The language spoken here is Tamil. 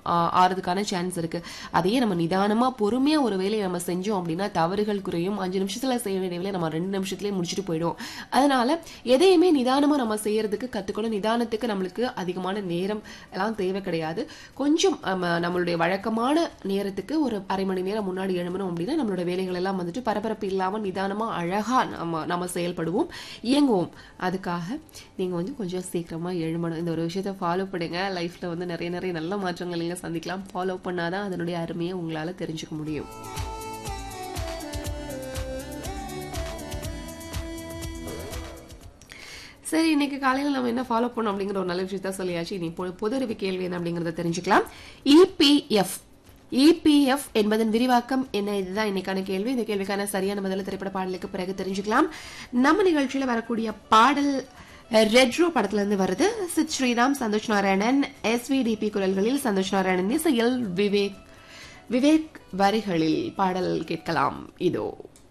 ஆ, ஆறதுக்கான சான்ஸ் இருக்கு அதையே நம்ம நிதானமா பொறுமையா ஒரு வேலையை நம்ம செஞ்சோம் அப்படின்னா தவறுகள் குறையும் அஞ்சு நிமிஷத்துல செய்ய வேண்டிய வேலையை நம்ம ரெண்டு நிமிஷத்துலயே முடிச்சுட்டு போயிடுவோம் அதனால எதையுமே நிதானமா நம்ம செய்யறதுக்கு கத்துக்கணும் நிதானத்துக்கு நம்மளுக்கு அதிகமான நேரம் எல்லாம் தேவை கிடையாது கொஞ்சம் நம்ம நம்மளுடைய வழக்கமான நேரத்துக்கு ஒரு அரை மணி நேரம் முன்னாடி எழுமணும் அப்படின்னா நம்மளோட வேலைகள் எல்லாம் வந்துட்டு பரபரப்பு இல்லாம நிதானமா அழகா நம்ம நம்ம செயல்படுவோம் இயங்குவோம் அதுக்காக நீங்க வந்து கொஞ்சம் சீக்கிரமா எழுமணும் இந்த ஒரு விஷயத்த ஃபாலோ பண்ணுங்க லைஃப்ல வந்து நிறைய நிறைய நல்ல மாற்றங்கள் நீங்க சந்திக்கலாம் ஃபாலோ பண்ணாதான் அதனுடைய அருமையை உங்களால தெரிஞ்சுக்க முடியும் சரி இன்னைக்கு காலையில் நம்ம என்ன ஃபாலோ பண்ணோம் அப்படிங்கிற ஒரு நல்ல விஷயத்த சொல்லியாச்சு இனி பொ- பொது அறிவு கேள்வி என்ன அப்படிங்கறத தெரிஞ்சுக்கலாம் இபிஎஃப் இபிஎஃப் என்பதன் விரிவாக்கம் என்ன இதுதான் இன்னைக்கான கேள்வி இந்த கேள்விக்கான சரியான பதில திரைப்பட பாடலுக்கு பிறகு தெரிஞ்சுக்கலாம் நம்ம நிகழ்ச்சியில வரக்கூடிய பாடல் ரெட்ரோ படத்துல இருந்து வருது சித் ஸ்ரீராம் சந்தோஷ் நாராயணன் எஸ்விடிபி குரல்களில் சந்தோஷ் நாராயணன் இசையில் விவேக் விவேக் வரிகளில் பாடல் கேட்கலாம் இதோ